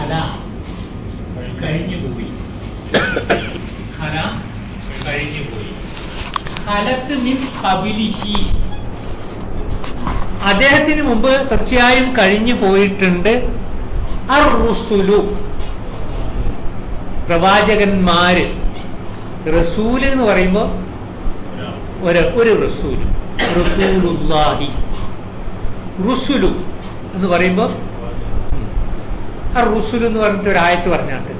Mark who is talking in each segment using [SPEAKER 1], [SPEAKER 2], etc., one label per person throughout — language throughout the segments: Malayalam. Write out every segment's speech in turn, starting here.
[SPEAKER 1] ഖല കഴിഞ്ഞുപോയി ഖല കഴിഞ്ഞുപോയി ഖലത്ത് മിൻ കബിലിഹി അദ്ദേഹത്തിന് മുമ്പ് തീർച്ചയായും കഴിഞ്ഞു പോയിട്ടുണ്ട് അർ റുസുലു പ്രവാചകന്മാര് റസൂല് എന്ന് പറയുമ്പോൾ ഒരു ഒരു റസൂല് റസൂലുല്ലാഹി റുസുലു എന്ന് പറയുമ്പോൾ ആ റുസുൽ എന്ന് പറഞ്ഞിട്ട് ഒരു ആയത്ത് പറഞ്ഞാട്ട്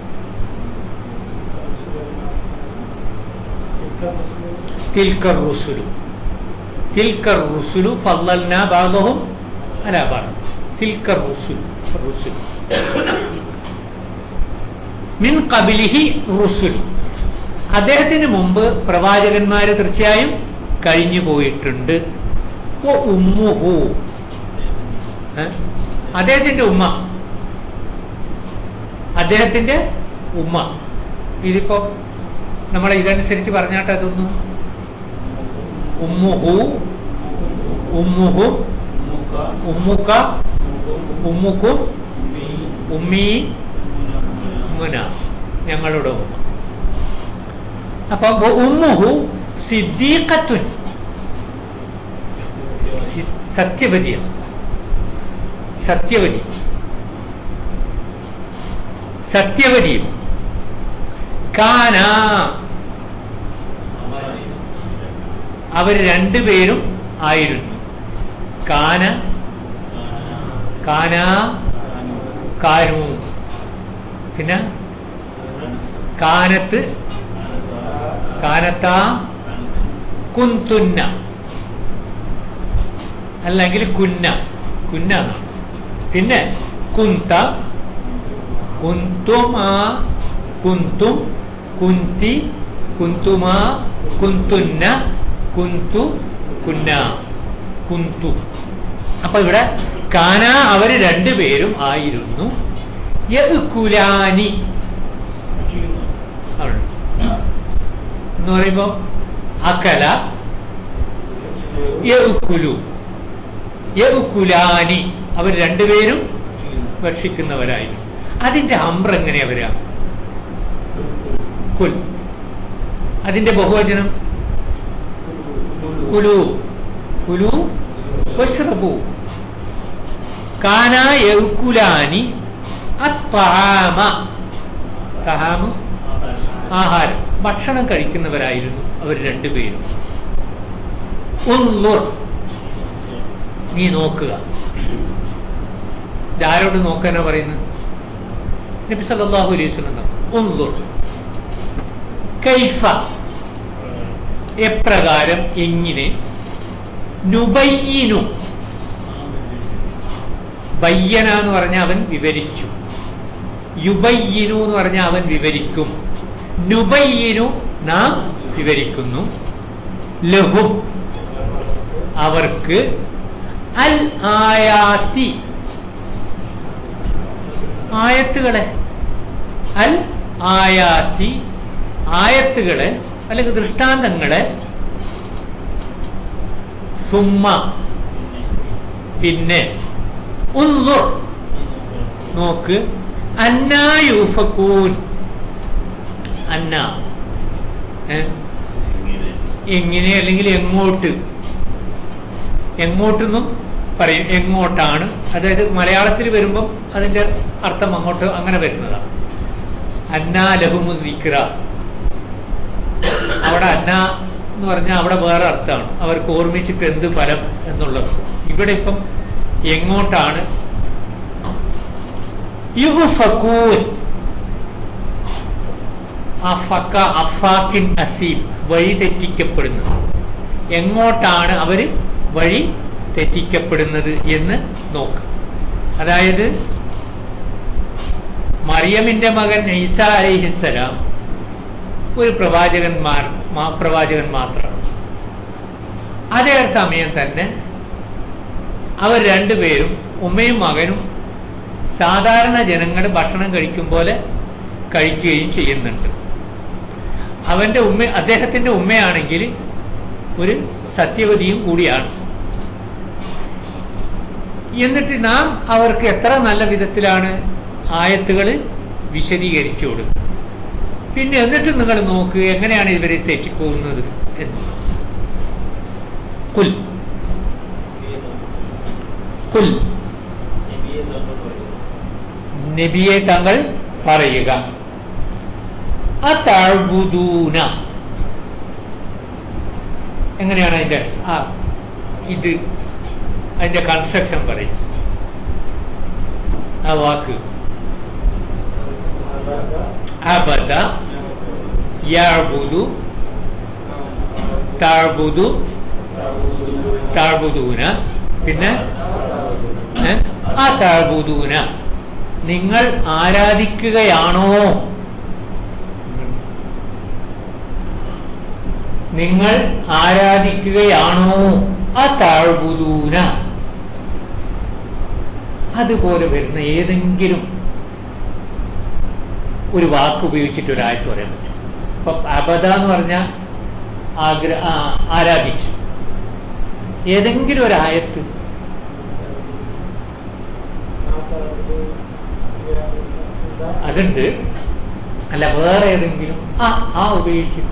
[SPEAKER 1] തിൽക്കർ റുസുലു തിൽക്കർ റുസുലു ഫല്ലൽന ബാദഹും അല ബാദ് തിൽക്കർ റുസുലു റുസുലു മിൻ കബിലിഹി റുസുലു അദ്ദേഹത്തിന് മുമ്പ് പ്രവാചകന്മാര് തീർച്ചയായും കഴിഞ്ഞു പോയിട്ടുണ്ട് ഓ ഉമ്മുഹു ഏ? അദ്ദേഹത്തിന്റെ ഉമ്മ അദ്ദേഹത്തിന്റെ ഉമ്മ ഇതിപ്പോ നമ്മൾ ഇതനുസരിച്ച് പറഞ്ഞാട്ട് അതൊന്ന് ഉമ്മുഹു ഉമ്മുഹു ഉമ്മുക്ക ഉമ്മുക്കും ഉമ്മീ ഉമ്മുന ഞങ്ങളുടെ ഉമ്മ അപ്പൊ ഉമ്മുഹു സിദ്ദീഖത്തുൻ സി- സത്യവതിയാണ് സത്യവതി സത്യവതിയും കാന അവർ രണ്ടുപേരും ആയിരുന്നു കാന കാന കാനു പിന്നെ കാനത്ത് കാനത്ത കുന്തുന്ന അല്ലെങ്കിൽ കുന്ന കുന്ന എന്നാണ്. പിന്നെ കുന്ത കുന്തുമാ കുന്തും കുന്തി കുന്തുമാ കുന്തുന്ന കുന്തു കുന്ന കുന്തു അപ്പൊ ഇവിടെ കാന അവര് രണ്ടുപേരും ആയിരുന്നു യഅ്കുലാനി അവിടെ. എന്ന് പറയുമ്പോ അകല യഅ്കുലു യഅ്കുലാനി അവർ രണ്ടുപേരും ഭക്ഷിക്കുന്നവരായിരുന്നു അതിന്റെ അമ്ര എങ്ങനെയാ വരിക കുൽ അതിന്റെ ബഹുവചനം കുലു കുലു വഷ്റബു കാന യൗക്കുലാനി അത്താമ തഹാമ് ആഹാരം ഭക്ഷണം കഴിക്കുന്നവരായിരുന്നു അവർ രണ്ടുപേരും ഉള്ളുർ നീ നോക്കുക ഇതാരോട് നോക്കാനാ പറയുന്നത് നബി സല്ലല്ലാഹു അലൈഹി വസല്ലം ഉള്ളുർ കൈഫ എപ്രകാരം എങ്ങനെ നുബയ്യിനു ബയ്യന എന്ന് പറഞ്ഞാൽ അവൻ വിവരിച്ചു യുബയ്യിനു എന്ന് പറഞ്ഞാൽ അവൻ വിവരിക്കും നുബയ്യിനു നാം വിവരിക്കുന്നു ലഹും അവർക്ക് അൽ ആയാത്തി ആയത്തുകളെ അൽ ആയാത്തി ആയത്തുകളെ അല്ലെങ്കിൽ ദൃഷ്ടാന്തങ്ങളെ സുമ്മ പിന്നെ ഉൻളുർ നോക്ക് അന്നായൂഫക്കൂൻ അന്ന ഏ? എങ്ങനെ അല്ലെങ്കിൽ എങ്ങോട്ട് എങ്ങോട്ടെന്നും പറയും എങ്ങോട്ടാണ് അതായത് മലയാളത്തിൽ വരുമ്പം അതിന്റെ അർത്ഥം അങ്ങോട്ട് അങ്ങനെ വരുന്നതാണ് അന്ന ലഹുമു സിക്ര അവിടെ അന്ന എന്ന് പറഞ്ഞാൽ അവിടെ വേറെ അർത്ഥമാണ് അവർക്ക് ഓർമ്മിച്ചിട്ട് എന്ത് ഫലം എന്നുള്ളത് ഇവിടെ ഇപ്പം എങ്ങോട്ടാണ് യുഫക്കൂൻ അഫക്ക അഫാക്കിൻ അസീം വഴി തെറ്റിക്കപ്പെടുന്നത് എങ്ങോട്ടാണ് അവര് വഴി തെറ്റിക്കപ്പെടുന്നത് എന്ന് നോക്ക് അതായത് മറിയമിന്റെ മകൻ ഈസ അലിഹിസലാം ഒരു പ്രവാചകന്മാർ മാ- പ്രവാചകൻ മാത്രമാണ് അതേ സമയം തന്നെ അവർ രണ്ടുപേരും ഉമ്മയും മകനും സാധാരണ ജനങ്ങൾ ഭക്ഷണം കഴിക്കും പോലെ കഴിക്കുകയും ചെയ്യുന്നുണ്ട് അവന്റെ ഉമ്മ അദ്ദേഹത്തിന്റെ ഉമ്മയാണെങ്കിൽ ഒരു സത്യവതിയും കൂടിയാണ് എന്നിട്ട് നാം അവർക്ക് എത്ര നല്ല വിധത്തിലാണ് ആയത്തുകൾ വിശദീകരിച്ചു കൊടുക്കും പിന്നെ എന്നിട്ട് നിങ്ങൾ നോക്കുക എങ്ങനെയാണ് ഇവരെ തെറ്റിപ്പോകുന്നത് എന്ന് കുൽ കുൽ നബിയെ തങ്ങൾ പറയുക അതാഴ്ബുദൂന എങ്ങനെയാണ് അതിന്റെ ആ ഇത് അതിന്റെ കൺസ്ട്രക്ഷൻ പറയും ആ വാക്ക് അബദ യാബുദു താഴ്ബുദു താഴ്ബുദൂന പിന്നെ ഏ? ആ താഴ്ബുദൂന നിങ്ങൾ ആരാധിക്കുകയാണോ നിങ്ങൾ ആരാധിക്കുകയാണോ ആ താഴ്ബുദൂന അതുപോലെ വരുന്ന ഏതെങ്കിലും ഒരു വാക്ക് ഉപയോഗിച്ചിട്ട് ഒരാഴ്ച പറയാൻ പറ്റും ഇപ്പൊ അബദ എന്ന് പറഞ്ഞ ആഗ്ര ആ, ആരാധിച്ചു ഏതെങ്കിലും ഒരു ആയത്ത് അതുണ്ട് അല്ല വേറെ ഏതെങ്കിലും ആ ആ ഉപയോഗിച്ചിട്ട്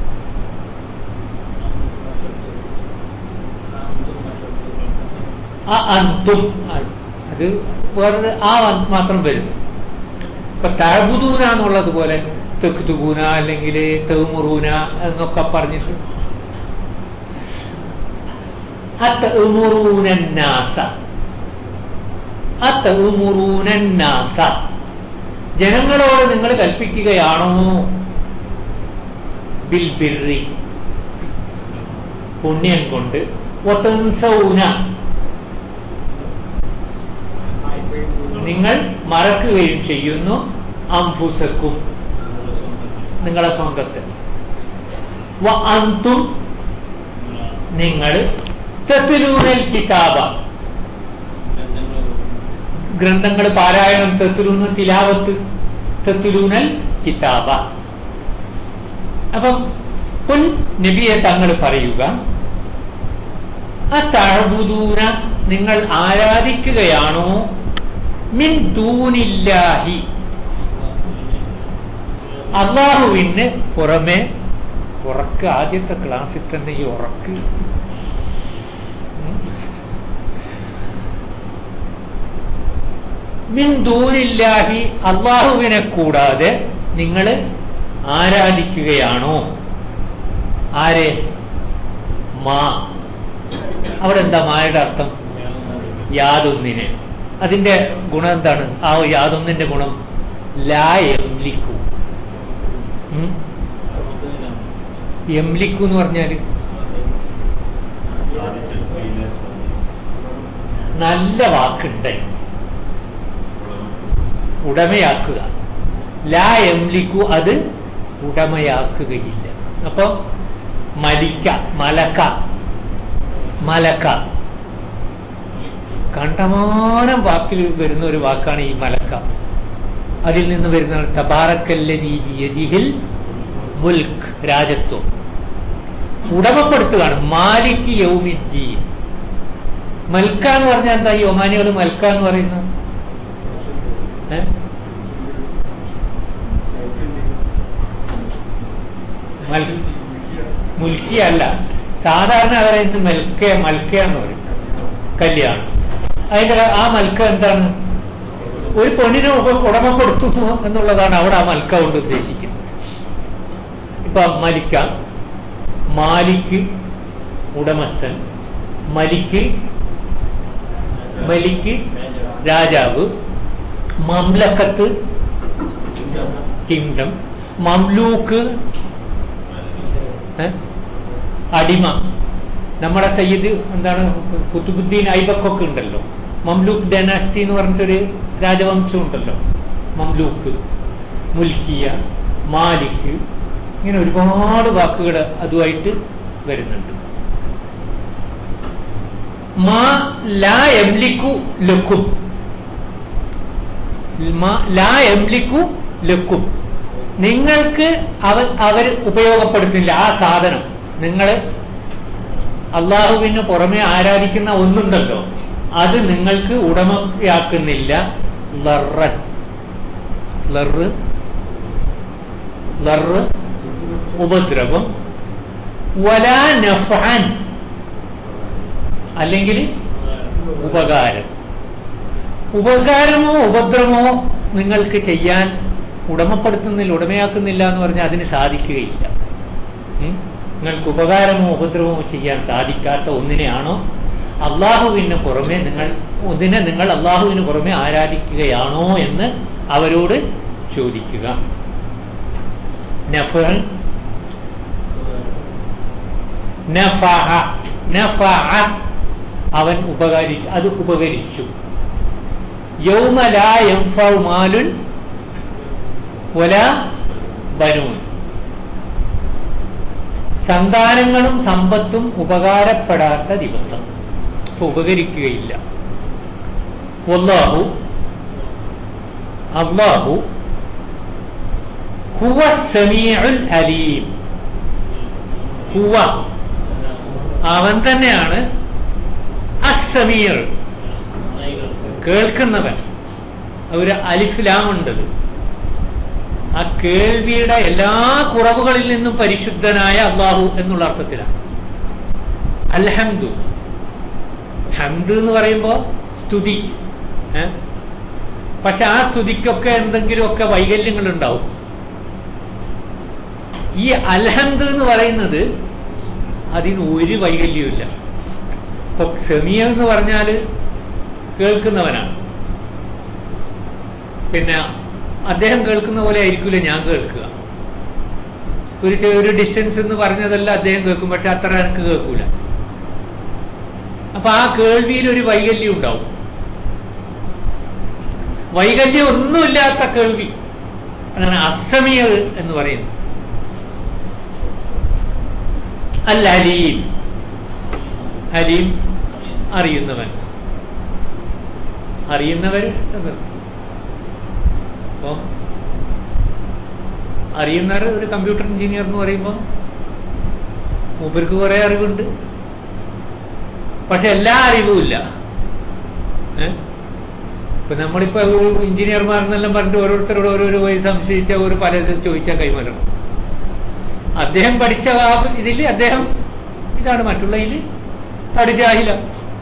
[SPEAKER 1] ആ അന്തും ആ- അത് വേറെ ആ അന്ത് മാത്രം വരുന്നു ഇപ്പൊ തഴബുദൂന എന്നുള്ളത് പോലെ തെക്കുതുകൂന അല്ലെങ്കിൽ തെമുറൂന എന്നൊക്കെ പറഞ്ഞിട്ട് അത്തമുറൂനന്നാസ അത്തമുറൂനന്നാസ ജനങ്ങളോട് നിങ്ങൾ കൽപ്പിക്കുകയാണോ ബിൽ ബിർറി പുണ്യം കൊണ്ട് ഒത്തൻസൗന നിങ്ങൾ മറക്കുകയും ചെയ്യുന്നു അംഫുസക്കും നിങ്ങളെ സ്വന്തത്തെ വ അന്തും നിങ്ങൾ തെത്തുലൂനൽ കിതാബ ഗ്രന്ഥങ്ങൾ പാരായണം തെത്തുലൂന്ന് തിലാവത്ത് തെത്തുലൂനൽ കിതാബ അപ്പം കുൽ നബിയെ തങ്ങൾ പറയുക ആ തഴബുദൂന നിങ്ങൾ ആരാധിക്കുകയാണോ മിൻ ദൂനില്ലാഹി അള്ളാഹുവിന് പുറമെ ഉറക്ക് ആദ്യത്തെ ക്ലാസ്സിൽ തന്നെ ഈ ഉറക്ക് ഉം. മിൻ ദൂനില്ലാഹി അള്ളാഹുവിനെ കൂടാതെ നിങ്ങൾ ആരാധിക്കുകയാണോ ആരെ മാ അവിടെ എന്താ മായുടെ അർത്ഥം യാതൊന്നിനെ അതിന്റെ ഗുണം എന്താണ് ആ യാതൊന്നിന്റെ ഗുണം ലാ എംലിക്കു ഉം? എംലിക്കു എന്ന് പറഞ്ഞാല് നല്ല വാക്കുണ്ട് ഉടമയാക്കുക ലാ എംലിക്കു അത് ഉടമയാക്കുകയില്ല അപ്പൊ മലിക്ക മലക്ക മലക്ക കണ്ടമാനം വാക്കിൽ വരുന്ന ഒരു വാക്കാണ് ഈ മലക്ക അതിൽ നിന്ന് വരുന്ന തബാറക്കല്ലതി ബിയദിഹിൽ മുൽക്ക് രാജത്വം ഉടമപ്പെടുത്തുകയാണ് മാലിക് യൗമിദ്ദീൻ മൽക്ക എന്ന് പറഞ്ഞാൽ എന്താ ഈ ഒമാനികൾ മൽക്ക എന്ന് പറയുന്നത് ഏ? മൽ- മുൽക്കിയ അല്ല സാധാരണ പറയുന്നത് മെൽക്ക മൽക്ക എന്ന് പറയും കല്യാണം അതിന്റെ ആ മൽക്ക എന്താണ് ഒരു പെണ്ണിനെ ഉപ- ഉടമപ്പെടുത്തുന്നു എന്നുള്ളതാണ് അവിടെ ആ മൽക്ക കൊണ്ട് ഉദ്ദേശിക്കുന്നത് ഇപ്പൊ മലിക്ക മാലിക്ക് ഉടമസ്ഥൻ മലിക്ക് മലിക്ക് രാജാവ് മംലക്കത്ത് കിങ്ഡം മംലൂക്ക് ഏ? അടിമ നമ്മുടെ സയ്യിദ് എന്താണ് കുത്തുബുദ്ദീൻ ഐബക്കൊക്കെ ഉണ്ടല്ലോ മംലൂക്ക് ഡനാസ്റ്റി എന്ന് പറഞ്ഞിട്ടൊരു രാജവംശം ഉണ്ടല്ലോ മംലൂക്ക് മുൽക്കിയ മാലിക് ഇങ്ങനെ ഒരുപാട് വാക്കുകൾ അതുമായിട്ട് വരുന്നുണ്ട് മാ ലാ എംലിക്കു ലക്കും മാ- ലാ എംലിക്കു ലക്കും നിങ്ങൾക്ക് അവർ അവർ ഉപയോഗപ്പെടുത്തില്ല ആ സാധനം നിങ്ങൾ അള്ളാഹുവിന് പുറമെ ആരാധിക്കുന്ന ഒന്നുണ്ടല്ലോ അത് നിങ്ങൾക്ക് ഉടമയാക്കുന്നില്ല ലറൻ ലറ് ലറ് ഉപദ്രവം വലാ നഫാൻ അല്ലെങ്കിൽ ഉപകാരം ഉപകാരമോ ഉപദ്രവമോ നിങ്ങൾക്ക് ചെയ്യാൻ ഉടമപ്പെടുത്തുന്നില്ല ഉടമയാക്കുന്നില്ല എന്ന് പറഞ്ഞാൽ അതിന് സാധിക്കുകയില്ല ഉം? നിങ്ങൾക്ക് ഉപകാരമോ ഉപദ്രവമോ ചെയ്യാൻ സാധിക്കാത്ത ഒന്നിനെയാണോ അള്ളാഹുവിന് പുറമെ നിങ്ങൾ ഒന്നിനെ നിങ്ങൾ അള്ളാഹുവിന് പുറമെ ആരാധിക്കുകയാണോ എന്ന് അവരോട് ചോദിക്കുക നഫൻ നഫഅ നഫഅ അവൻ ഉപകാരി അത് ഉപകരിച്ചു യൗമലായം മാലുൻ വല ബനൂൻ സന്താനങ്ങളും സമ്പത്തും ഉപകാരപ്പെടാത്ത ദിവസം അപ്പൊ ഉപകരിക്കുകയില്ല വല്ലാഹു അള്ളാഹു ഹുവ സമീഉൽ അലീം ഹുവ അവൻ തന്നെയാണ് അസമീർ കേൾക്കുന്നവൻ ഒരു അലിഫിലാമുണ്ടത് ആ കേൾവിയുടെ എല്ലാ കുറവുകളിൽ നിന്നും പരിശുദ്ധനായ അള്ളാഹു എന്നുള്ള അർത്ഥത്തിലാണ് അൽഹംദു ഹംദ് എന്ന് പറയുമ്പോൾ സ്തുതി ഏ? പക്ഷെ ആ സ്തുതിക്കൊക്കെ എന്തെങ്കിലുമൊക്കെ വൈകല്യങ്ങൾ ഉണ്ടാവും ഈ അൽഹംദ് എന്ന് പറയുന്നത് അതിന് ഒരു വൈകല്യമില്ല ഇപ്പൊ സെമിയ എന്ന് പറഞ്ഞാൽ കേൾക്കുന്നവനാണ് പിന്നെ അദ്ദേഹം കേൾക്കുന്ന പോലെ ആയിരിക്കില്ല ഞാൻ കേൾക്കുക ഒരു ചെ- ഒരു ഡിസ്റ്റൻസ് എന്ന് പറഞ്ഞതല്ല അദ്ദേഹം കേൾക്കും പക്ഷെ അത്ര എനിക്ക് കേൾക്കൂല അപ്പൊ ആ കേൾവിയിൽ ഒരു വൈകല്യം ഉണ്ടാവും വൈകല്യം ഒന്നുമില്ലാത്ത കേൾവി അതാണ് അസമിയ എന്ന് പറയുന്നത് അല്ല അലീം അലീം അറിയുന്നവൻ അറിയുന്നവർ എന്ന് അപ്പം അറിയുന്നവർ ഒരു കമ്പ്യൂട്ടർ എഞ്ചിനീയർ എന്ന് പറയുമ്പോൾ മൂപ്പർക്ക് കുറെ അറിവുണ്ട് പക്ഷെ എല്ലാ അറിവുമില്ല ഏ? ഇപ്പൊ നമ്മളിപ്പോ എഞ്ചിനീയർമാരെന്നെല്ലാം പറഞ്ഞിട്ട് ഓരോരുത്തരോട് ഓരോരോ വഴി സംശയിച്ച ഒരു പല ചോദിച്ചാൽ കൈമാറണം അദ്ദേഹം പഠിച്ച ആ ഇതിൽ അദ്ദേഹം ഇതാണ് മറ്റുള്ളതിൽ തടിജാഹില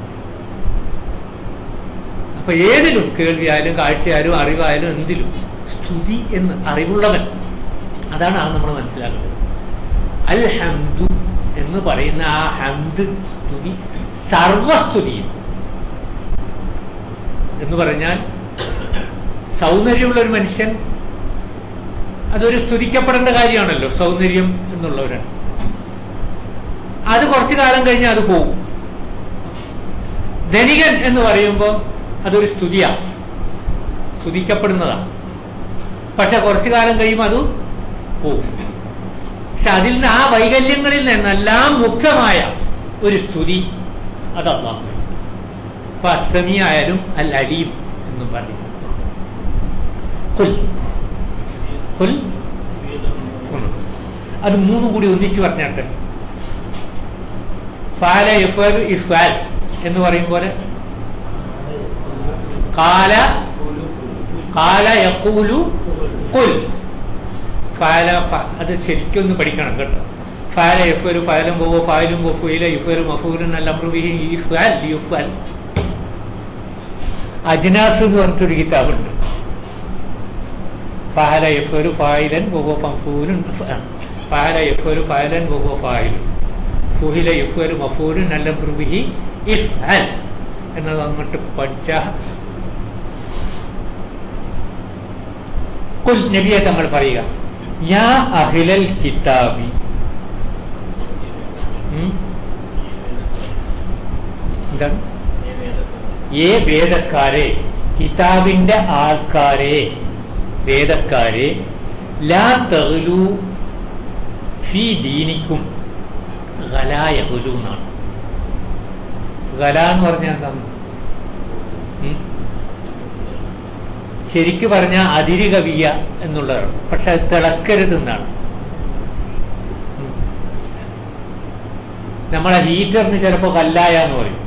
[SPEAKER 1] അപ്പൊ ഏതിലും കേൾവിയായാലും കാഴ്ചയായാലും അറിവായാലും എന്തിലും സ്തുതി എന്ന് അറിവുള്ളവൻ അതാണ് ആ നമ്മൾ മനസ്സിലാക്കുന്നത് അൽ ഹംദു എന്ന് പറയുന്ന ആ ഹംദ് സ്തുതി സർവസ്തുതിയും എന്ന് പറഞ്ഞാൽ സൗന്ദര്യമുള്ള ഒരു മനുഷ്യൻ അതൊരു സ്തുതിക്കപ്പെടേണ്ട കാര്യമാണല്ലോ സൗന്ദര്യം എന്നുള്ളവരാണ് അത് കുറച്ചു കാലം കഴിഞ്ഞാൽ അത് പോകും ധനികൻ എന്ന് പറയുമ്പോൾ അതൊരു സ്തുതിയാണ് സ്തുതിക്കപ്പെടുന്നതാണ് പക്ഷെ കുറച്ചു കാലം കഴിയുമ്പോൾ അത് പോകും പക്ഷെ അതിൽ നിന്ന് ആ വൈകല്യങ്ങളിൽ നിന്നെല്ലാം മുഖ്യമായ ഒരു സ്തുതി അത് അള്ളാഹു അപ്പൊ അസമി ആയാലും അൽ അലീം എന്നും പറയും കുൽ കുൽ ഉം. അത് മൂന്നും കൂടി ഒന്നിച്ച് പറഞ്ഞാട്ടെ ഫാല ഇഫർ ഇഫാൽ എന്ന് പറയും പോലെ കാല കാല യക്കൂലു കുൽ ഫാല ഫ- അത് ശരിക്കൊന്ന് പഠിക്കണം കേട്ടോ ഫാല ഇഫരു ഫാലും പോവോ ഫാലും വഫുയില ഇഫരു മഫൂലും അല്ലംറുബിഹി ഇഫാൽ യുഫാൽ അജ്നാസ് എന്ന് പറഞ്ഞിട്ടൊരു കിതാബുണ്ട് ഫാല യഫരു ഫായിലൻ വഹുവ മഫൂലുൻ ഫാല യഫരു ഫായിലൻ വഹുവ ഫായിലുൻ ഫുഹില യഫരു മഫൂലുൻ അല്ലംറുബിഹി ഇഫ്അൽ എന്നത് അങ്ങോട്ട് പഠിച്ച കുൽ നബിയെ തങ്ങൾ പറയുക യാ അഹിലൽ കിതാബി ഉം? എന്താണ് ഏ വേദക്കാരെ കിതാബിന്റെ ആൾക്കാരെ വേദക്കാരെ ലാ തഹ്ലു ഫി ദീനിക്കും ഗലായഹുലു എന്നാണ് ഗല എന്ന് പറഞ്ഞാൽ എന്താണ് ഉം? ശരിക്ക് പറഞ്ഞാൽ അതിര് കവിയ എന്നുള്ളതാണ് പക്ഷെ അത് തിളക്കരുത് എന്നാണ് ഉം. നമ്മളെ ഹീറ്ററിന് ചിലപ്പോൾ കല്ലായ എന്ന് പറയും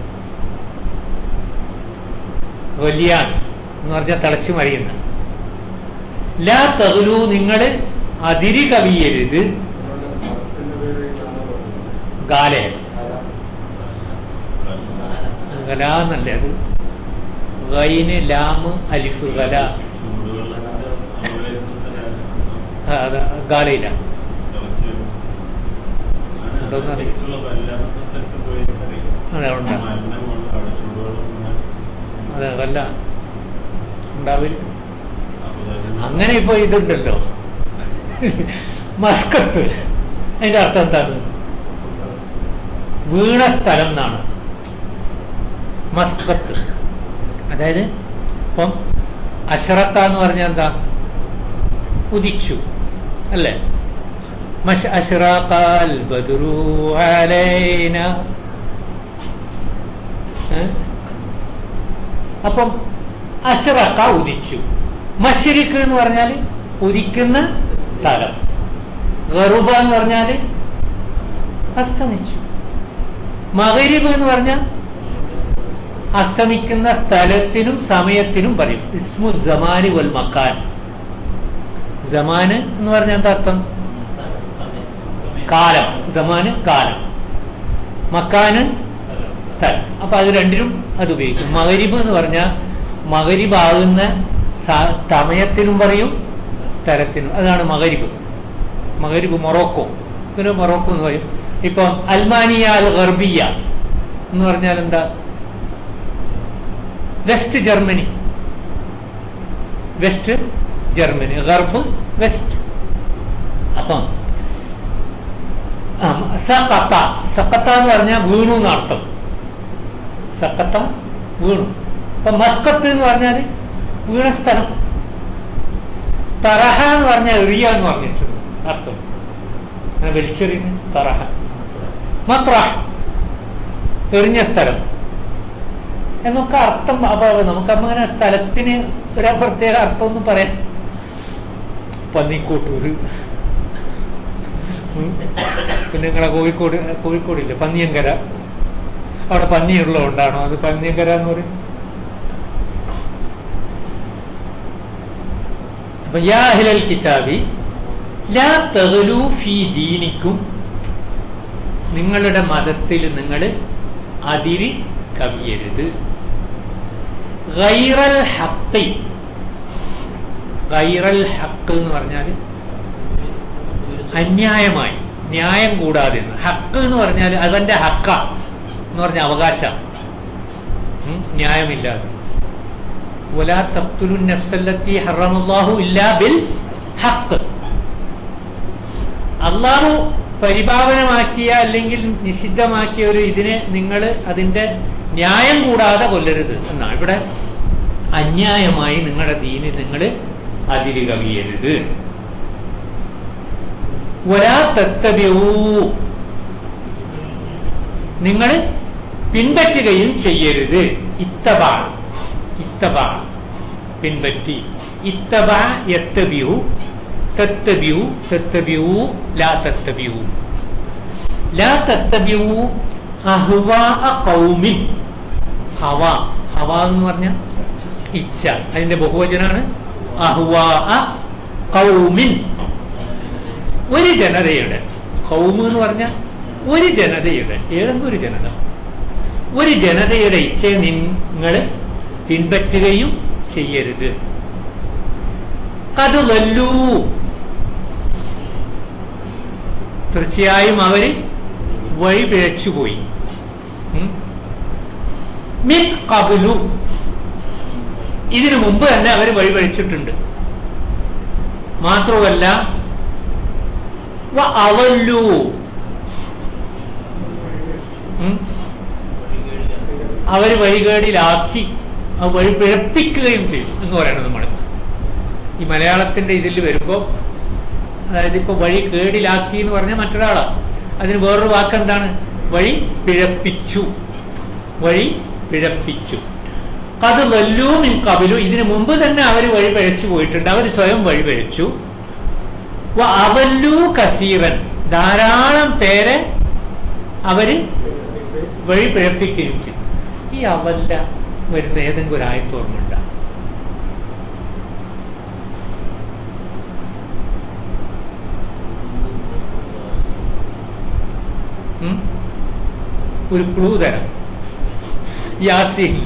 [SPEAKER 1] വലിയാണ് എന്ന് പറഞ്ഞാൽ തിളച്ചു മറിയുന്ന ലാ തഹ്ലു നിങ്ങൾ അതിരി കവിയരുത് ഗാലെ ഗല എന്നല്ലേ അത് ഗൈന് ലാമ് അലിഫ് ഗല ആ, അത് ഗാലയില്ല അതെ ഉണ്ട് അതെ അതല്ല ഉണ്ടാവില്ല അങ്ങനെ ഇപ്പൊ ഇതുണ്ടല്ലോ മസ്കത്ത് അതിന്റെ അർത്ഥം എന്താണ് വീണ സ്ഥലം എന്നാണ് മസ്കത്ത് അതായത് ഇപ്പം അഷറത്ത എന്ന് പറഞ്ഞാൽ എന്താ ഉദിച്ചു അല്ലേ മഷ അഷ്റാഖൽ ബദ്രു അലൈന ഏ? അപ്പം അഷ്റഖ ഉദിച്ചു മഷരിക്ക് എന്ന് പറഞ്ഞാൽ ഉദിക്കുന്ന സ്ഥലം ഗറുബ എന്ന് പറഞ്ഞാൽ അസ്തമിച്ചു മകരിബ് എന്ന് പറഞ്ഞാൽ അസ്തമിക്കുന്ന സ്ഥലത്തിനും സമയത്തിനും പറയും ഇസ്മു ജമാനി വൽ മക്കാൻ ജമാന് എന്ന് പറഞ്ഞാൽ എന്താ അർത്ഥം കാലം ജമാന് കാലം മക്കാന് സ്ഥലം അപ്പൊ അത് രണ്ടിനും അത് ഉപയോഗിക്കും മകരിബ് എന്ന് പറഞ്ഞാൽ മകരിബാകുന്ന സ- സമയത്തിനും പറയും സ്ഥലത്തിനും അതാണ് മകരിബ് മകരിബ് മൊറോക്കോ ഇതിന് മൊറോക്കോ എന്ന് പറയും ഇപ്പം അൽമാനിയ അൽ ഗർബിയ എന്ന് പറഞ്ഞാൽ എന്താ വെസ്റ്റ് ജർമ്മനി വെസ്റ്റ് ജർമ്മനി ഗർബ് വെസ്റ്റ് അപ്പം ആ, സഖത്ത സഖത്ത എന്ന് പറഞ്ഞാൽ വീണു എന്നർത്ഥം സഖത്ത വീണു അപ്പൊ മസ്കത്ത് എന്ന് പറഞ്ഞാൽ വീണ സ്ഥലം തറഹ എന്ന് പറഞ്ഞാൽ എറിയ എന്ന് പറഞ്ഞിട്ടുണ്ട് അർത്ഥം അങ്ങനെ വലിച്ചെറിയുന്ന തറഹ മത്രഹ് എറിഞ്ഞ സ്ഥലം എന്നൊക്കെ അർത്ഥം അപ്പൊ നമുക്ക് അങ്ങനെ സ്ഥലത്തിന് ഒരു പ്രത്യേക അർത്ഥമൊന്നും പറയാം പന്നിക്കോട്ടൂര് ഉം. പിന്നെ നിങ്ങളെ കോഴിക്കോട് കോഴിക്കോടില്ലേ പന്നിയങ്കര അവിടെ പന്നിയുള്ളതുകൊണ്ടാണോ അത് പന്നിയങ്കര എന്ന് പറയും അപ്പൊ യാ അഹ്ലൽ കിതാബി ലാ തഗ്ലു ഫീ ദീനിക്കും നിങ്ങളുടെ മതത്തിൽ നിങ്ങൾ അതിരി കവിയരുത് ഗൈറൽ ഹക്കി ഗൈറൽ ഹക്ക് എന്ന് പറഞ്ഞാൽ അന്യായമായി ന്യായം കൂടാതെ എന്ന്. ഹക്ക് എന്ന് പറഞ്ഞാൽ അതെന്റെ ഹക്ക എന്ന് പറഞ്ഞ അവകാശം ഉം, ന്യായമില്ലാതെ ولا تقتلوا النفس التي حرم الله إلا بالحق അള്ളാഹു പരിപാവനമാക്കിയ അല്ലെങ്കിൽ നിഷിദ്ധമാക്കിയ ഒരു ഇതിനെ നിങ്ങൾ അതിന്റെ ന്യായം കൂടാതെ കൊല്ലരുത് എന്നാണ് ഇവിടെ അന്യായമായി നിങ്ങളുടെ ദീന് നിങ്ങൾ അതിര് കവിയരുത് ഒരാ തത്തവ്യൂ നിങ്ങൾ പിൻപറ്റുകയും ചെയ്യരുത് ഇത്തബ ഇത്തബ പിൻപറ്റി ഇത്തബ എത്തബ്യൂ തത്തബ്യൂ തത്തബ്യൂ ലാ തത്തബ്യൂ ലാ തത്തബ്യൂ അഹ്വാ കൗമിൻ ഹവ ഹവ എന്ന് പറഞ്ഞ ഇച്ഛ അതിന്റെ ബഹുവചനാണ് അഹ്വാ കൗമിൻ ഒരു ജനതയുടെ കൗമ് എന്ന് പറഞ്ഞാൽ ഒരു ജനതയുടെ ഏതെങ്കിലും ഒരു ജനത ഒരു ജനതയുടെ ഇച്ഛയെ നിങ്ങൾ പിൻപറ്റുകയും ചെയ്യരുത് അത് വല്ലൂ തീർച്ചയായും അവര് വഴി പിഴച്ചുപോയി ഉം. മിൻ കബുലു ഇതിനു മുമ്പ് തന്നെ അവർ വഴി പിഴച്ചിട്ടുണ്ട് മാത്രമല്ല വ അവല്ലു ഉം. അവർ വഴികേടിലാക്കി ആ വഴി പിഴപ്പിക്കുകയും ചെയ്തു എന്ന് പറയണം നമ്മൾ ഈ മലയാളത്തിന്റെ ഇതിൽ വരുമ്പോ അതായത് ഇപ്പൊ വഴി കേടിലാക്കി എന്ന് പറഞ്ഞ മറ്റൊരാളാണ് അതിന് വേറൊരു വാക്കെന്താണ് വഴി പിഴപ്പിച്ചു വഴി പിഴപ്പിച്ചു അത് വല്ലൂമിൻ കബിലു ഇതിനു മുമ്പ് തന്നെ അവർ വഴി പിഴച്ചു പോയിട്ടുണ്ട് അവർ സ്വയം വഴി പിഴച്ചു വ അവല്ലു കസീറൻ ധാരാളം പേരെ അവര് വഴി പിഴപ്പിക്കുകയും ചെയ്തു ഈ അവല്ല വരുന്ന ഏതെങ്കിലും ഒരു ആയത്തോർമ്മയുണ്ട ഒരു ക്ലൂ തരാം യാസീനിൽ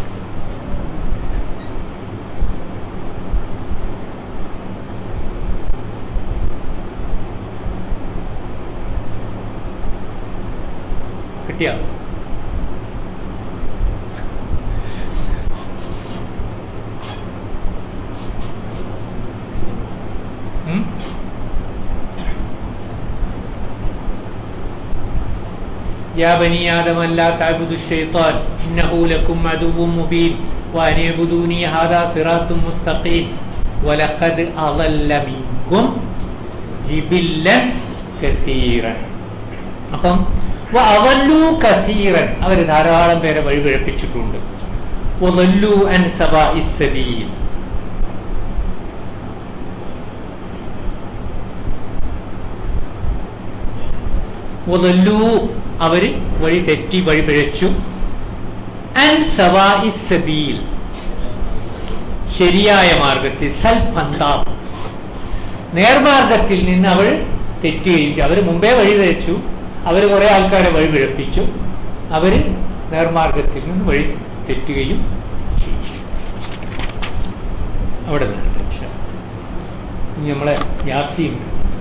[SPEAKER 1] കിട്ടിയ يا بني آدم لا تعبدوا الشيطان إنه لكم عدو مبين وأن اعبدوني هذا صراط مستقيم ولقد أضل منكم جبلا كثيرا അപ്പം അവല്ലു കസീറൻ അവർ ധാരാളം പേരെ വഴിപിഴപ്പിച്ചിട്ടുണ്ട് ഒതല്ലു അൻ സബാ ഇസ്സബീൽ ഒതല്ലു അവര് വഴി തെറ്റി വഴി പിഴച്ചു അൻ സവാ ഇസ്സബീൽ ശരിയായ മാർഗത്തിൽ സൽപന്താവ് നേർമാർഗത്തിൽ നിന്ന് അവൾ തെറ്റുകയും അവർ മുമ്പേ വഴി തെച്ചു അവർ കുറെ ആൾക്കാരെ വഴി പിഴപ്പിച്ചു അവര് നേർമാർഗത്തിൽ നിന്ന് വഴി തെറ്റുകയും ചെയ്തു അവിടെ നിന്ന് ഇനി നമ്മളെ യാസിയും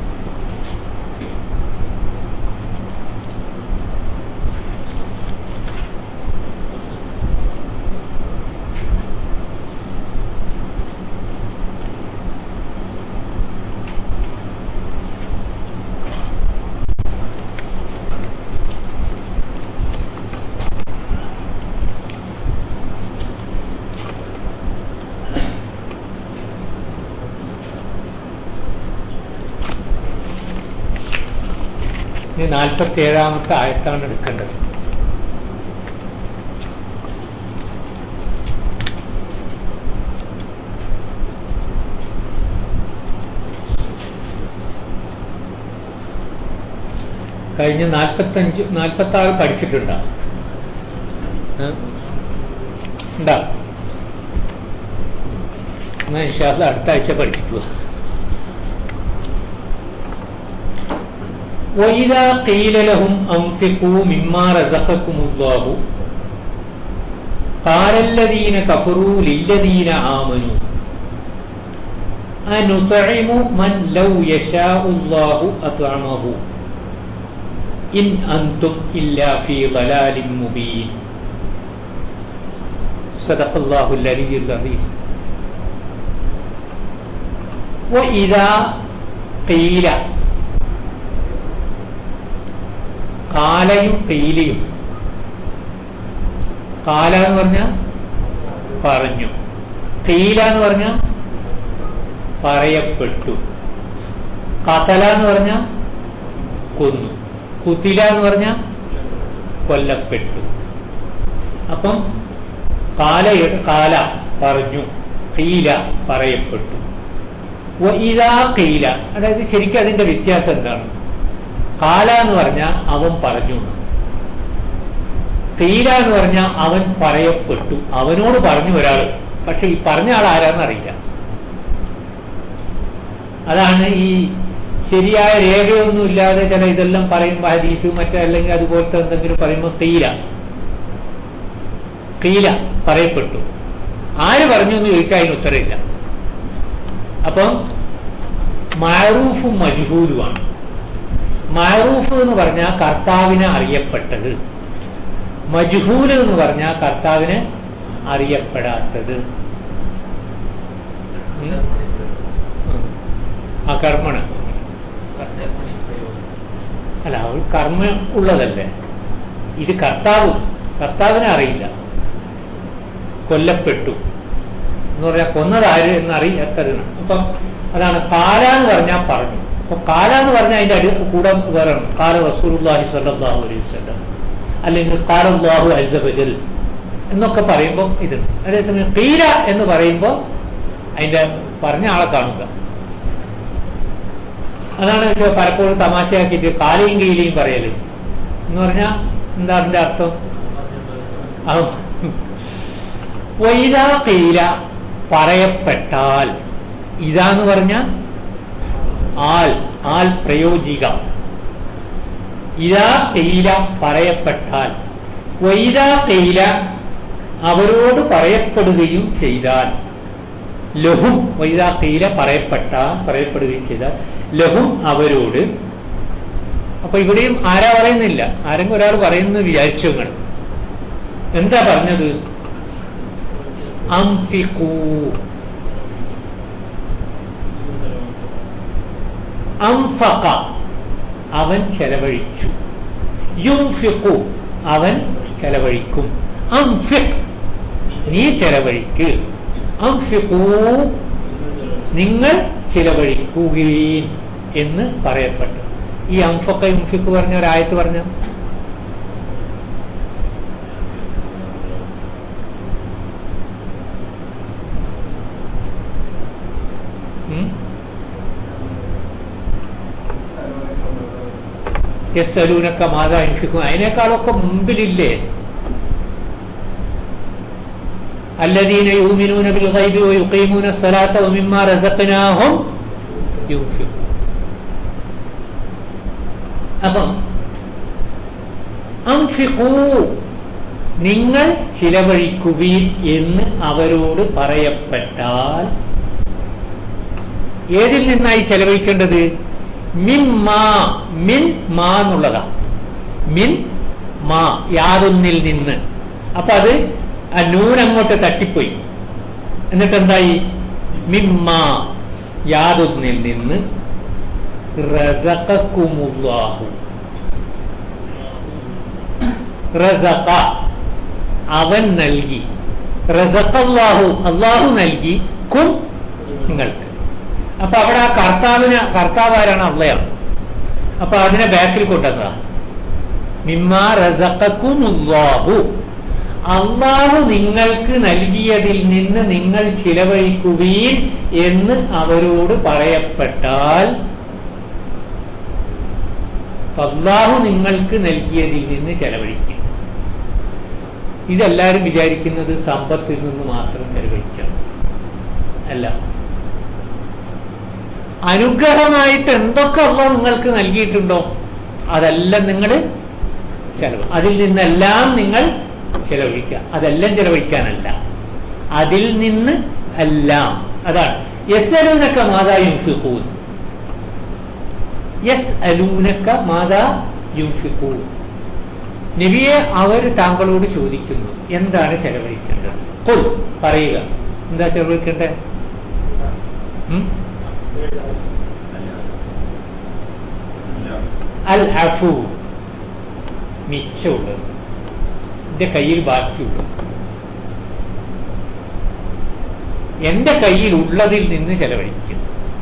[SPEAKER 1] ഇനി നാൽപ്പത്തി ഏഴാമത്തെ ആയത്താണ് എടുക്കേണ്ടത് കഴിഞ്ഞ നാൽപ്പത്തഞ്ച് നാൽപ്പത്തി ആറ് പഠിച്ചിട്ടുണ്ടോ ഏ? ഉണ്ടാ എന്നാ ഇൻഷാല്ല അടുത്ത ആഴ്ച പഠിച്ചിട്ട് പോവാ وإذا قيل لهم أنفقوا مما رزقكم الله قال الذين كفروا للذين آمنوا أنطعم من لو يشاء الله أطعمه إن أنتم إلا في ضلال مبين صدق الله العلي العظيم وإذا قيل കാലയും കീലിയും കാല എന്ന് പറഞ്ഞ പറഞ്ഞു കീല എന്ന് പറഞ്ഞ പറയപ്പെട്ടു കതല എന്ന് പറഞ്ഞ കൊന്നു കുത്തില എന്ന് പറഞ്ഞ കൊല്ലപ്പെട്ടു അപ്പം കാല കാല പറഞ്ഞു കീല പറയപ്പെട്ടു ഇതാ കീല അതായത് ശരിക്കും അതിന്റെ വ്യത്യാസം എന്താണ് കാല എന്ന് പറഞ്ഞാൽ അവൻ പറഞ്ഞു തീല എന്ന് പറഞ്ഞാൽ അവൻ പറയപ്പെട്ടു അവനോട് പറഞ്ഞു ഒരാൾ പക്ഷെ ഈ പറഞ്ഞ ആൾ ആരാന്നറിയില്ല അതാണ് ഈ ശരിയായ രേഖയൊന്നും ഇല്ലാതെ ചില ഇതെല്ലാം പറയുമ്പോൾ ഹദീസ് മറ്റേ അല്ലെങ്കിൽ അതുപോലത്തെ എന്തെങ്കിലും പറയുമ്പോൾ തീല തീല പറയപ്പെട്ടു ആര് പറഞ്ഞു എന്ന് ചോദിച്ചാൽ അതിന് ഉത്തരവില്ല അപ്പം മാറൂഫും മജ്ഹൂലുമാണ് മാറൂഫ് എന്ന് പറഞ്ഞാൽ കർത്താവിനെ അറിയപ്പെട്ടത് മജ്ഹൂല് എന്ന് പറഞ്ഞാൽ കർത്താവിനെ അറിയപ്പെടാത്തത് ആ കർമ്മണ് അല്ല അവൾ കർമ്മ ഉള്ളതല്ലേ ഇത് കർത്താവ് കർത്താവിനെ അറിയില്ല കൊല്ലപ്പെട്ടു എന്ന് പറഞ്ഞാൽ കൊന്നതാര് എന്ന് അറിയാത്തതിനാണ് അപ്പം അതാണ് കാല എന്ന് പറഞ്ഞാൽ പറഞ്ഞു അപ്പൊ കാല എന്ന് പറഞ്ഞാൽ അതിന്റെ അടി കൂടെ വേറെ കാല റസൂലുള്ളാഹി സ്വല്ലല്ലാഹു അലൈഹി വസല്ലം അല്ലെങ്കിൽ കാലല്ലാഹു അസ്സബജൽ എന്നൊക്കെ പറയുമ്പോൾ ഇത് അതേസമയം കീല എന്ന് പറയുമ്പോൾ അതിന്റെ പറഞ്ഞ ആളെ കാണുക അതാണ് ഇപ്പൊ പലപ്പോഴും തമാശയാക്കിയിട്ട് കാലയും കീലയും പറയല് എന്ന് പറഞ്ഞാൽ എന്താ അതിന്റെ അർത്ഥം വൈദാ കീല പറയപ്പെട്ടാൽ ഇതാന്ന് പറഞ്ഞാൽ ആൽ ആൽ പ്രയോജിക ഇതാ കീല പറയപ്പെട്ടാൽ വൈദാ കൈല അവരോട് പറയപ്പെടുകയും ചെയ്താൽ ലഹും വൈദാ കൈല പറയപ്പെട്ട പറയപ്പെടുകയും ചെയ്താൽ ലഹും അവരോട് അപ്പൊ ഇവിടെയും ആരാ പറയുന്നില്ല ആരെങ്കിലും ഒരാൾ പറയുന്നു വിചാരിച്ചു നിങ്ങൾ എന്താ പറഞ്ഞത് അംഫിഖൂ അംഫക അവൻ ചെലവഴിച്ചു യുംഫിഖു അവൻ ചെലവഴിക്കും അംഫിഖ് നീ ചെലവഴിക്ക് അംഫിഖൂ നിങ്ങൾ ചിലവഴിക്കുകയും എന്ന് പറയപ്പെട്ടു ഈ അംഫക്ക യുംഫിഖ് പറഞ്ഞ ഒരായത്ത് പറഞ്ഞ ഉം? യെസ് അലൂനക്ക മാതാ യുംഫിഖും അതിനേക്കാളൊക്കെ മുമ്പിലില്ലേ الذين يؤمنون بالغيب ويقيمون الصلاة ومما رزقناهم ينفقون അപ്പം അംഫിഖൂ നിങ്ങൾ ചിലവഴിക്കുവീൻ എന്ന് അവരോട് പറയപ്പെട്ടാൽ ഏതിൽ നിന്നായി ചെലവഴിക്കേണ്ടത് മിൻ മാ മിൻ മാ എന്നുള്ളതാ മിൻ മാ യാതൊന്നിൽ നിന്ന് അപ്പൊ അത് ആ നൂൻ അങ്ങോട്ട് തട്ടിപ്പോയി എന്നിട്ട് എന്തായി മിമ്മ യാതൊന്നിൽ നിന്ന് റസഖക്കുമുല്ലാഹു റസഖ അവൻ നൽകി റസഖല്ലാഹു അള്ളാഹു നൽകി കും നിങ്ങൾക്ക് അപ്പൊ അവിടെ ആ കർത്താവിന് കർത്താവ് ആരാണ് അള്ളയാണ് അപ്പൊ അതിനെ ബാക്കിൽ കൊണ്ടുവന്നതാ മിമ്മ റസഖക്കുമുല്ലാഹു അള്ളാഹു നിങ്ങൾക്ക് നൽകിയതിൽ നിന്ന് നിങ്ങൾ ചിലവഴിക്കുകയും എന്ന് അവരോട് പറയപ്പെട്ടാൽ അള്ളാഹു നിങ്ങൾക്ക് നൽകിയതിൽ നിന്ന് ചെലവഴിക്കും ഇതെല്ലാവരും വിചാരിക്കുന്നത് സമ്പത്തിൽ നിന്ന് മാത്രം ചെലവഴിക്കാം അല്ല അനുഗ്രഹമായിട്ട് എന്തൊക്കെ അള്ളാഹു നിങ്ങൾക്ക് നൽകിയിട്ടുണ്ടോ അതെല്ലാം നിങ്ങൾ ചെലവ് അതിൽ നിന്നെല്ലാം നിങ്ങൾ ചെലവഴിക്കുക അതെല്ലാം ചെലവഴിക്കാനല്ല അതിൽ നിന്ന് എല്ലാം അതാണ് യെസ് അലൂനക്ക മാതാ യുംഫിഖൂൻ യെസ് അലൂനക്ക മാതാ യുംഫിഖൂൻ നബിയെ അവർ താങ്കളോട് ചോദിക്കുന്നു എന്താണ് ചെലവഴിക്കേണ്ടത് കൊൽ പറയുക എന്താ ചെലവഴിക്കേണ്ടത് ഉം? അൽ അഫു മിച്ചമുള്ളത് എന്റെ കയ്യിൽ ബാക്കിയുള്ളത് എന്റെ കയ്യിൽ ഉള്ളതിൽ നിന്ന് ചെലവഴിക്കും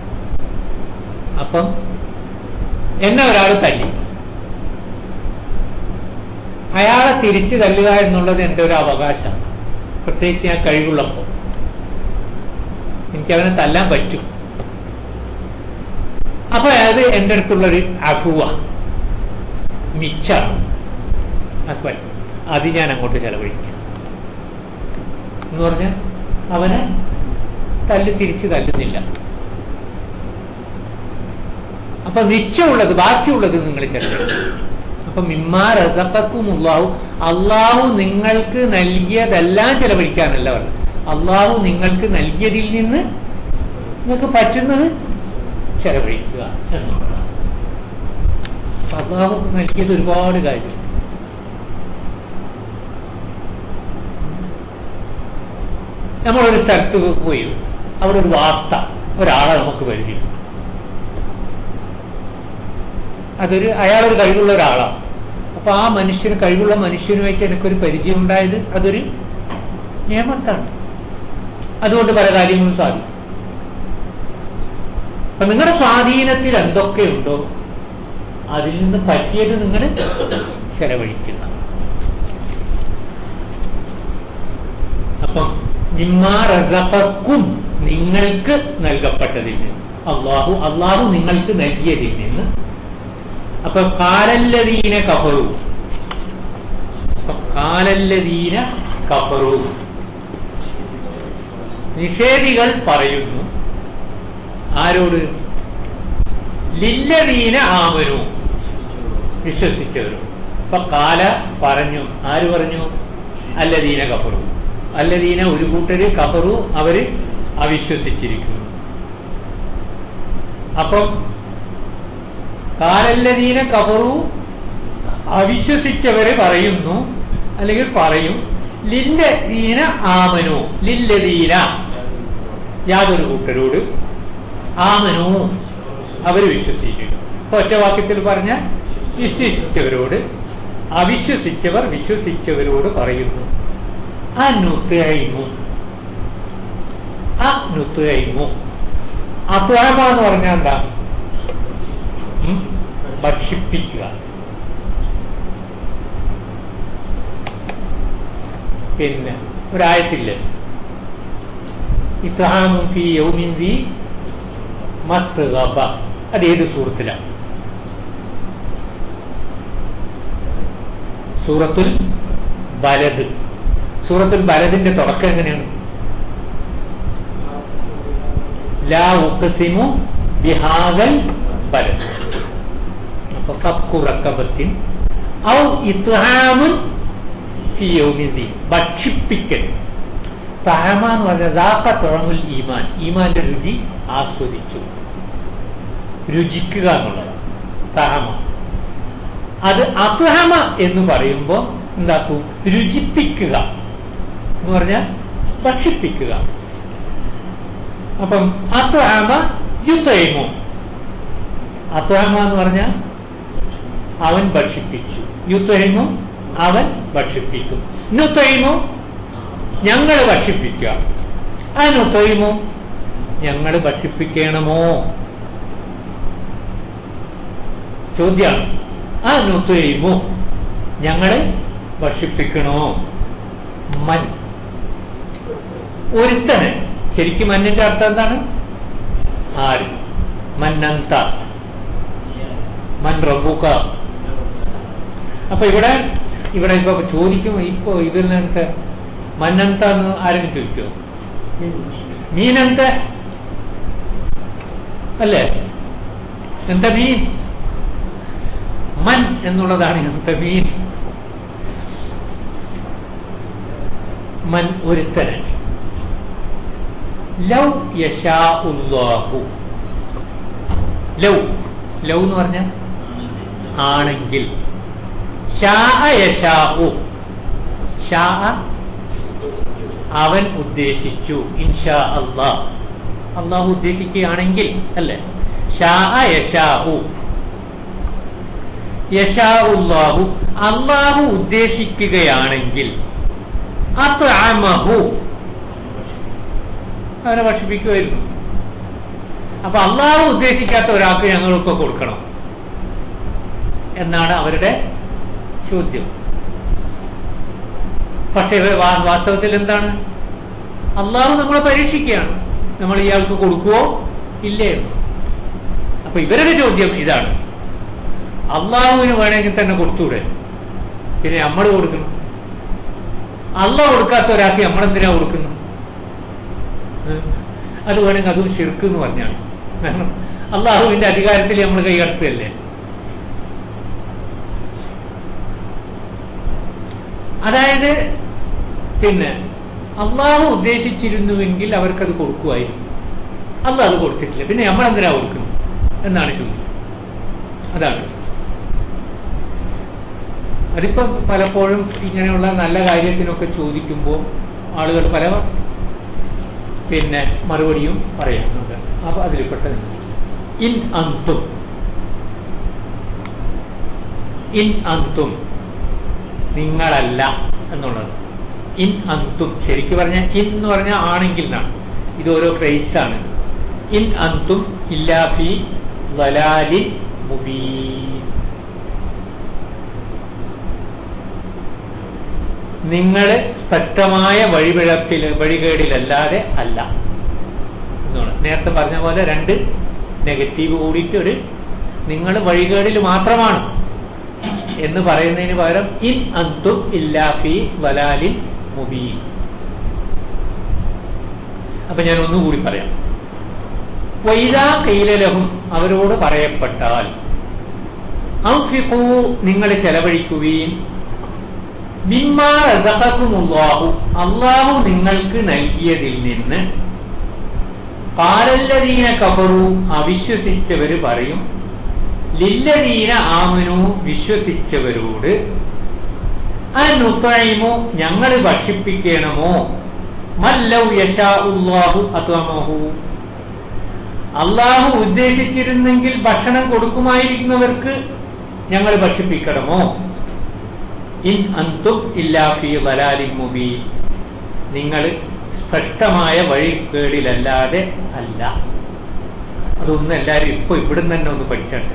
[SPEAKER 1] അപ്പം എന്നെ ഒരാൾ തല്ലി അയാളെ തിരിച്ചു തല്ലുക എന്നുള്ളത് എൻ്റെ ഒരു അവകാശമാണ് പ്രത്യേകിച്ച് ഞാൻ കഴിവുള്ളപ്പോൾ എനിക്ക് അവനെ തല്ലാൻ പറ്റും അപ്പൊ അത് എൻ്റെ അടുത്തുള്ളൊരു അഫുവ മിച്ചാണ് അക്ബർ അത് ഞാൻ അങ്ങോട്ട് ചെലവഴിക്കും എന്ന് പറഞ്ഞാൽ അവനെ തല്ല് തിരിച്ച് തല്ലുന്നില്ല അപ്പൊ മിച്ചമുള്ളത് ബാക്കിയുള്ളത് നിങ്ങൾ ചെലവഴിക്കും അപ്പൊ മിമ്മാ റസക്കും അള്ളാഹു അള്ളാഹു നിങ്ങൾക്ക് നൽകിയതെല്ലാം ചെലവഴിക്കാനല്ല പറഞ്ഞത് അള്ളാഹു നിങ്ങൾക്ക് നൽകിയതിൽ നിന്ന് നിങ്ങൾക്ക് പറ്റുന്നത് ചെലവഴിക്കുക എന്നുള്ളതാണ് അപ്പൊ അള്ളാഹു നൽകിയത് ഒരുപാട് കാര്യം നമ്മളൊരു സ്ഥലത്ത് പോയി അവിടെ ഒരു വാസ്ത ഒരാളെ നമുക്ക് പരിചയം അതൊരു അയാളൊരു കഴിവുള്ള ഒരാളാണ് അപ്പൊ ആ മനുഷ്യന് കഴിവുള്ള മനുഷ്യനുമായിട്ട് എനിക്കൊരു പരിചയം ഉണ്ടായത് അതൊരു നിയമത്താണ് അതുകൊണ്ട് പല കാര്യങ്ങളും സാധിക്കും അപ്പൊ നിങ്ങളുടെ സ്വാധീനത്തിൽ എന്തൊക്കെയുണ്ടോ അതിൽ നിന്ന് പറ്റിയത് നിങ്ങൾ ചെലവഴിക്കുന്ന അപ്പം നിമ്മാ റസഖക്കും നിങ്ങൾക്ക് നൽകപ്പെട്ടതിൽ നിന്ന് അള്ളാഹു അള്ളാഹു നിങ്ങൾക്ക് നൽകിയതിൽ നിന്ന് അപ്പൊ കാലല്ലതീന കഫറു അപ്പൊ കാലല്ലതീന കഫറു നിഷേധികൾ പറയുന്നു ആരോട് ലില്ലതീന ആമനു വിശ്വസിച്ചവരും അപ്പൊ കാല പറഞ്ഞു ആര് പറഞ്ഞു അല്ലദീന കഫറു അല്ലദീന ഒരു കൂട്ടര് കഫറു അവര് അവിശ്വസിച്ചിരിക്കുന്നു അപ്പം കാലല്ലദീന കഫറു അവിശ്വസിച്ചവര് പറയുന്നു അല്ലെങ്കിൽ പറയും ലില്ലദീന ആമനു ലില്ലദീന യാതൊരു കൂട്ടരോട് ആമനു അവർ വിശ്വസിക്കുന്നു ഇപ്പൊ ഒറ്റവാക്യത്തിൽ പറഞ്ഞ വിശ്വസിച്ചവരോട് അവിശ്വസിച്ചവർ വിശ്വസിച്ചവരോട് പറയുന്നു അനുത്തൈമു അനുത്തൈമു അത്വാമ എന്ന് പറഞ്ഞാൽ എന്താ ഉം? ഭക്ഷിപ്പിക്കുക പിന്നെ ഒരായത്തില്ലേ ഇത്ഹാമും ഫി യൗമിൻ ദി മസ്ഗബ അത് ഏത് സൂറത്തിലാണ് സൂറത്തുൽ ബലദ് സൂറത്തുൽ ബലദിന്റെ തുടക്കം എങ്ങനെയാണ് ലാ ഉഖസിമു ബിഹാദൽ ബലദ് അപ്പൊ ഫക്കു റക്കബത്തിൻ ഔ ഇത്ഹാമുൻ ഫി യൗമിൻ ദി ഭക്ഷിപ്പിക്കൽ തഹമ എന്ന് പറഞ്ഞാൽ ദാക്ക തുഴമുൽ ഈമാൻ ഈമാന്റെ രുചി ആസ്വദിച്ചു രുചിക്കുക എന്നുള്ളത് തഹമ അത് അത്ഹമ എന്ന് പറയുമ്പോൾ എന്താക്കും രുചിപ്പിക്കുക എന്ന് പറഞ്ഞാൽ ഭക്ഷിപ്പിക്കുക അപ്പം അത്ഹമ യുത്തൈമു അത്ഹമ എന്ന് പറഞ്ഞാൽ അവൻ ഭക്ഷിപ്പിച്ചു യുത്തൈമു അവൻ ഭക്ഷിപ്പിക്കും നുത്തൈമു ഞങ്ങൾ ഭക്ഷിപ്പിക്കുക ആ നുത്തൈമു ഞങ്ങൾ ഭക്ഷിപ്പിക്കണമോ ചോദ്യമാണ് ആ നുത്തൈമു ഞങ്ങളെ ഭക്ഷിപ്പിക്കണോ മൻ ഒരുത്തന് ശരിക്കും മന്നിന്റെ അർത്ഥം എന്താണ് ആര് മന്നന്ത മൻ റബുക അപ്പൊ ഇവിടെ ഇവിടെ ഇപ്പൊ ചോദിക്കും ഇപ്പൊ ഇതിൽ നിന്ന് മന്നന്ത എന്ന് ആരെങ്കിലും ചോദിക്കോ മീനന്ത അല്ലേ എന്താ മീൻ മൻ എന്നുള്ളതാണ് എന്താ മീൻ മൻ ഒരുത്തന് ലൗ യശാ ഉള്ളാഹു ലൗ ലൗ എന്ന് പറഞ്ഞ ആണെങ്കിൽ ഷാ യശാഹു ഷാ അവൻ ഉദ്ദേശിച്ചു ഇൻഷാ അള്ളാഹ് അള്ളാഹു ഉദ്ദേശിക്കുകയാണെങ്കിൽ അല്ലേ ഷാ യശാഹു യശാഹു അള്ളാഹു ഉദ്ദേശിക്കുകയാണെങ്കിൽ അത്അമഹു അവനെ ഭക്ഷിപ്പിക്കുമായിരുന്നു അപ്പൊ അള്ളാഹു ഉദ്ദേശിക്കാത്ത ഒരാൾക്ക് ഞങ്ങളൊക്കെ കൊടുക്കണം എന്നാണ് അവരുടെ ചോദ്യം പക്ഷേ വാ- വാസ്തവത്തിൽ എന്താണ് അള്ളാഹു നമ്മളെ പരീക്ഷിക്കുകയാണ് നമ്മൾ ഇയാൾക്ക് കൊടുക്കുവോ ഇല്ലേ എന്ന് അപ്പൊ ഇവരുടെ ചോദ്യം ഇതാണ് അള്ളാഹുവിന് വേണമെങ്കിൽ തന്നെ കൊടുത്തൂടെ പിന്നെ നമ്മൾ കൊടുക്കണം അള്ളാഹ് കൊടുക്കാത്ത ഒരാൾക്ക് നമ്മളെന്തിനാ കൊടുക്കുന്നു ഉം. അത് വേണമെങ്കിൽ അതും ശിർക്ക് എന്ന് പറഞ്ഞാണ് കാരണം അള്ളാഹുവിന്റെ അധികാരത്തിൽ നമ്മൾ കൈകടത്തുകയല്ലേ അതായത് പിന്നെ അള്ളാഹു ഉദ്ദേശിച്ചിരുന്നുവെങ്കിൽ അവർക്കത് കൊടുക്കുമായിരുന്നു അള്ളാഹ് അത് കൊടുത്തിട്ടില്ല പിന്നെ നമ്മൾ എന്തിനാ കൊടുക്കുന്നു എന്നാണ് ചോദ്യം അതാണ് അതിപ്പോ പലപ്പോഴും ഇങ്ങനെയുള്ള നല്ല കാര്യത്തിനൊക്കെ ചോദിക്കുമ്പോൾ ആളുകൾ പല പിന്നെ മറുപടിയും പറയുന്നുണ്ട് അപ്പൊ അതിൽപ്പെട്ടത് ഇൻ അന്തും ഇൻ അന്തും നിങ്ങളല്ല എന്നുള്ളത് ഇൻ അന്തും ശരിക്കും പറഞ്ഞ ഇൻ എന്ന് പറഞ്ഞാൽ ആണെങ്കിൽ എന്നാണ് ഇത് ഓരോ ഫ്രേസാണ് ഇൻ അന്തും ഇല്ലാഫി വലാലിൻ മുബീൻ നിങ്ങൾ സ്പഷ്ടമായ വഴിപിഴപ്പിൽ വഴികേടിലല്ലാതെ അല്ല എന്നാണ് നേരത്തെ പറഞ്ഞ പോലെ രണ്ട് നെഗറ്റീവ് കൂടിയിട്ട് ഒരു നിങ്ങൾ വഴികേടിൽ മാത്രമാണ് എന്ന് പറയുന്നതിന് പകരം ഇൻ അന്തും ഇല്ലാഫി വലാലിൻ മുബീൻ അപ്പൊ ഞാൻ ഒന്നുകൂടി പറയാം വൈദാ കൈലലഹും അവരോട് പറയപ്പെട്ടാൽ ഔഫിഖൂ നിങ്ങൾ ചെലവഴിക്കുകയും മിമ്മാ റസഖക്കുമുല്ലാഹു അള്ളാഹു നിങ്ങൾക്ക് നൽകിയതിൽ നിന്ന് കാലല്ലദീന കഫറു അവിശ്വസിച്ചവര് പറയും ലില്ലദീന ആമനു വിശ്വസിച്ചവരോട് അനുത്തൈമോ ഞങ്ങൾ ഭക്ഷിപ്പിക്കണമോ മല്ലൗ യശാ ഉള്ളാഹു അത്വമഹു അള്ളാഹു ഉദ്ദേശിച്ചിരുന്നെങ്കിൽ ഭക്ഷണം കൊടുക്കുമായിരിക്കുന്നവർക്ക് ഞങ്ങൾ ഭക്ഷിപ്പിക്കണമോ ഇൻ അന്തും ഇല്ലാഫി വലാലി മുബീൻ നിങ്ങൾ സ്പഷ്ടമായ വഴികേടിലല്ലാതെ അല്ല അതൊന്നും എല്ലാവരും ഇപ്പൊ ഇവിടുന്ന് തന്നെ ഒന്ന് പഠിച്ചട്ടെ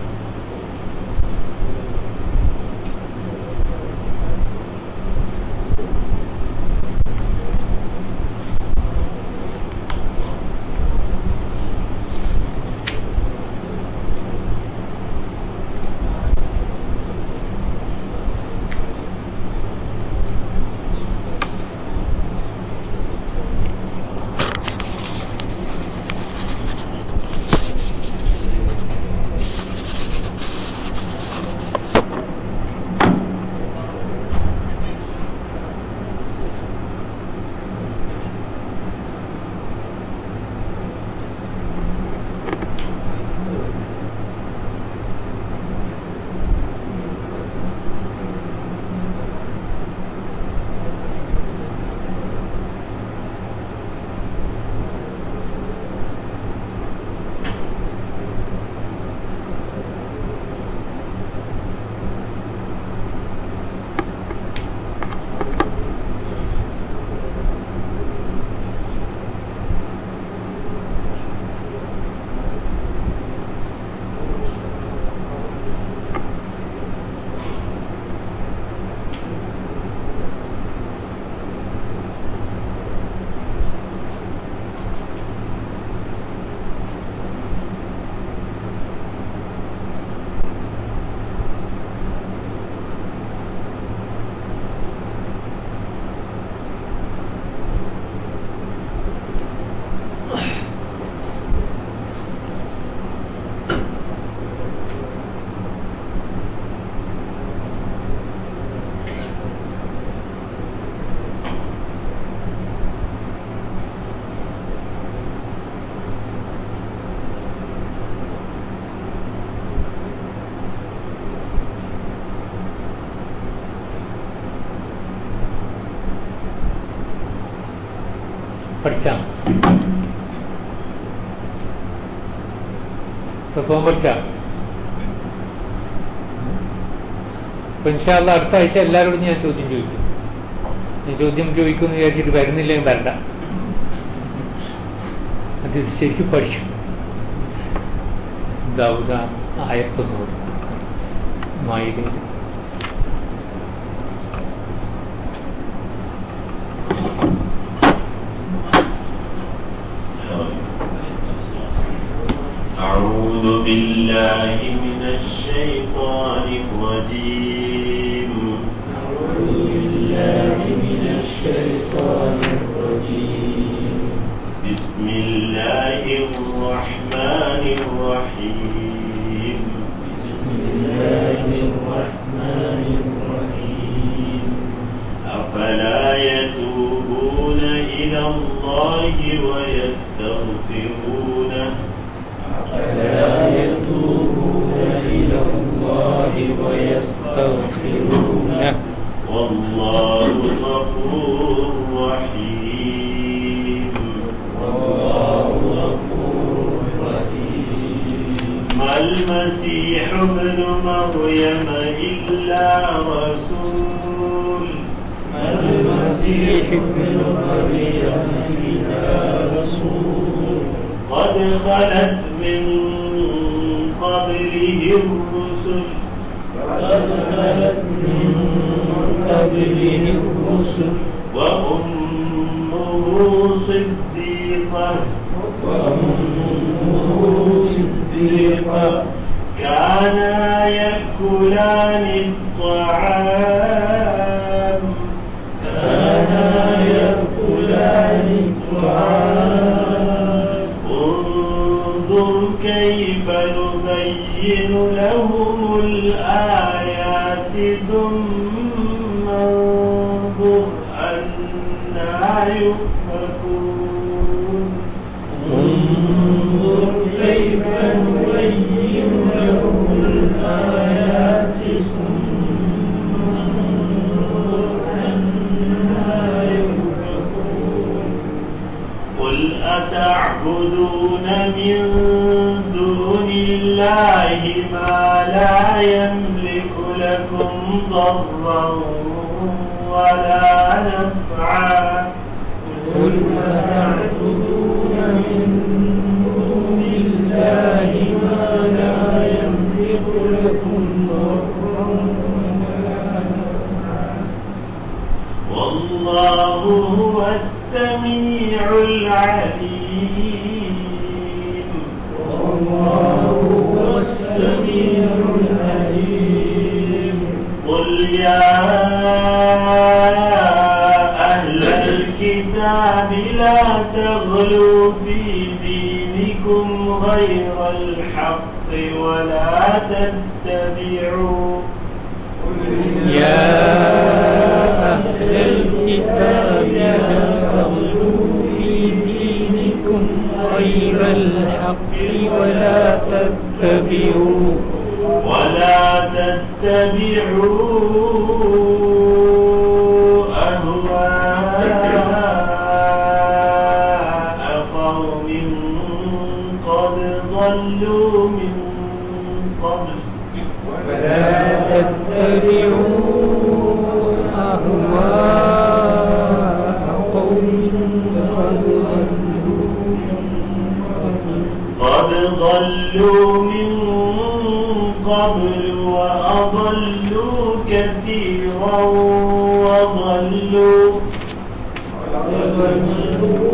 [SPEAKER 1] പഠിച്ച സ്വഭാവം പഠിച്ച അപ്പൊ ഇൻഷാല്ല അടുത്ത ആഴ്ച എല്ലാവരോടും ഞാൻ ചോദ്യം ചോദിക്കും ഞാൻ ചോദ്യം ചോദിക്കുമെന്ന് വിചാരിച്ചിട്ട് വരുന്നില്ലെങ്കിൽ വരണ്ട അത് ശരിക്കും പഠിക്കും ദാവൂദ ആയത്തൊന്ന് ഓതി മായികയിൽ
[SPEAKER 2] أعوذ بالله من الشيطان الرجيم
[SPEAKER 3] أعوذ بالله من الشيطان الرجيم
[SPEAKER 2] بسم الله الرحمن الرحيم
[SPEAKER 3] بسم الله الرحمن الرحيم
[SPEAKER 2] أفلا يتوبون إلى الله ويستغفرونه
[SPEAKER 3] أفلا يتوبون إلى الله ويستغفرونه
[SPEAKER 2] والله غفور رحيم
[SPEAKER 3] والله غفور رحيم
[SPEAKER 2] ما المسيح ابن مريم إلا رسول
[SPEAKER 3] ما المسيح ابن مريم إلا رسول
[SPEAKER 2] قد خلت من قبله الرسل
[SPEAKER 3] قد خلت من قبله الرسل
[SPEAKER 2] وأمه صديقة
[SPEAKER 3] وأمه صديقة
[SPEAKER 2] كانا يأكلان الطعام
[SPEAKER 3] كانا يأكلان الطعام
[SPEAKER 2] انظر كيف نبين لهم الآيات ثم انظر أنا يؤفكون
[SPEAKER 3] انظر كيف نبين لهم الآيات ثم انظر أنا يؤفكون
[SPEAKER 2] قل أتعبدون من دون الله ما لا يملك لكم ضرا ولا نفعا
[SPEAKER 3] قل أتعبدون من دون الله ما لا يملك لكم ضرا ولا نفعا
[SPEAKER 2] والله هو السميع العليم
[SPEAKER 3] والله هو السميع العليم
[SPEAKER 2] قل يا أهل الكتاب لا تغلوا في دينكم غير الحق ولا تتبعوا
[SPEAKER 3] يا أهل الكتاب لا تغلوا في دينكم غير الحق ولا تتبعوا
[SPEAKER 2] ولا تتبعوا أهواء قوم قد ضلوا من قبل
[SPEAKER 3] ولا تتبعوا أهواء قوم قد ضلوا من قبل
[SPEAKER 2] قد ضلوا من قبل وأضلوا كثيرا وضلوا
[SPEAKER 3] وضلوا